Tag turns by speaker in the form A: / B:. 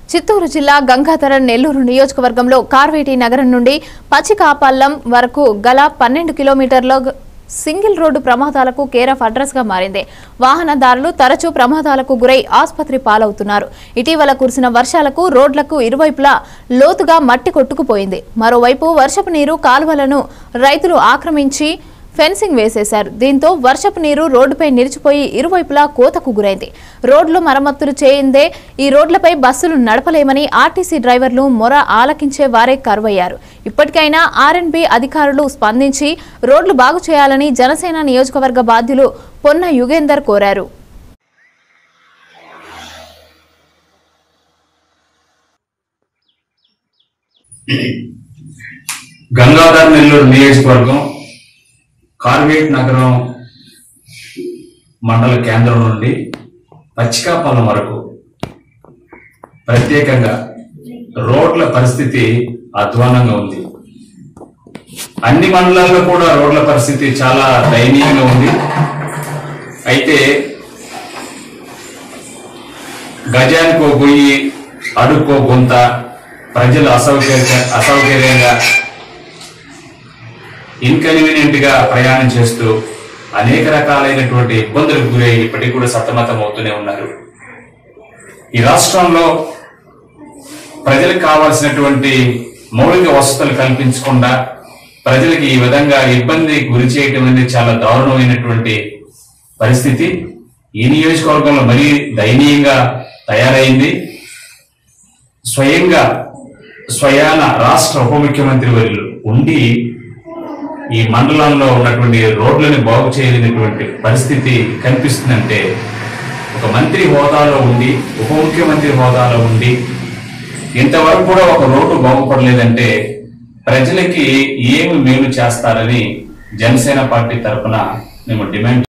A: చిత్తూరు జిల్లా గంగాధర నెల్లూరు నియోజకవర్గంలో కార్వేటి నగరం నుండి పచ్చికాపల్లం వరకు గల పన్నెండు కిలోమీటర్ల గ- సింగిల్ రోడ్డు ప్రమాదాలకు కేర్ ఆఫ్ అడ్రస్ గా మారింది వాహనదారులు తరచూ ప్రమాదాలకు గురై ఆసుపత్రి పాలవుతున్నారు ఇటీవల కురిసిన వర్షాలకు రోడ్లకు ఇరువైపులా లోతుగా మట్టి కొట్టుకుపోయింది మరోవైపు వర్షపు నీరు కాలువలను రైతులు ఆక్రమించి ఫెన్సింగ్ వేసేశారు దీంతో వర్షపు నీరు రోడ్డుపై నిలిచిపోయి ఇరువైపులా కోతకు గురైంది రోడ్లు మరమ్మతులు చేయిందే ఈ రోడ్లపై బస్సులు నడపలేమని ఆర్టీసీ డ్రైవర్లు మొర ఆలకించే వారే కరువయ్యారు ఇప్పటికైనా ఆర్ఎన్బి అధికారులు స్పందించి రోడ్లు బాగు చేయాలని జనసేన నియోజకవర్గ బాధ్యులు పొన్న యుగేందర్ కోరారు
B: గంగాధర్ నెల్లూరు నియోజకవర్గం కార్వేట్ నగరం మండల కేంద్రం నుండి పచ్చికాపాలెం వరకు ప్రత్యేకంగా రోడ్ల పరిస్థితి అధ్వానంగా ఉంది అన్ని మండలాల్లో కూడా రోడ్ల పరిస్థితి చాలా దయనీయంగా ఉంది అయితే గజానికో గొయ్యి అడుక్కో గుంత ప్రజలు అసౌకర్య అసౌకర్యంగా ఇన్కన్వీనియంట్ గా ప్రయాణం చేస్తూ అనేక రకాలైనటువంటి ఇబ్బందులకు గురై ఇప్పటికి కూడా సతమతం అవుతూనే ఉన్నారు ఈ రాష్ట్రంలో ప్రజలకు కావాల్సినటువంటి మౌలిక వసతులు కల్పించకుండా ప్రజలకు ఈ విధంగా ఇబ్బంది గురి చేయటం అనేది చాలా దారుణమైనటువంటి పరిస్థితి ఈ నియోజకవర్గంలో మరీ దయనీయంగా తయారైంది స్వయంగా స్వయాన రాష్ట్ర ఉప ముఖ్యమంత్రి వర్యులు ఉండి ఈ మండలంలో ఉన్నటువంటి రోడ్లను బాగు చేయలేనటువంటి పరిస్థితి కనిపిస్తుందంటే ఒక మంత్రి హోదాలో ఉండి ఉప ముఖ్యమంత్రి హోదాలో ఉండి ఇంతవరకు కూడా ఒక రోడ్డు బాగుపడలేదంటే ప్రజలకి ఏమి మేలు చేస్తారని జనసేన పార్టీ తరఫున మేము డిమాండ్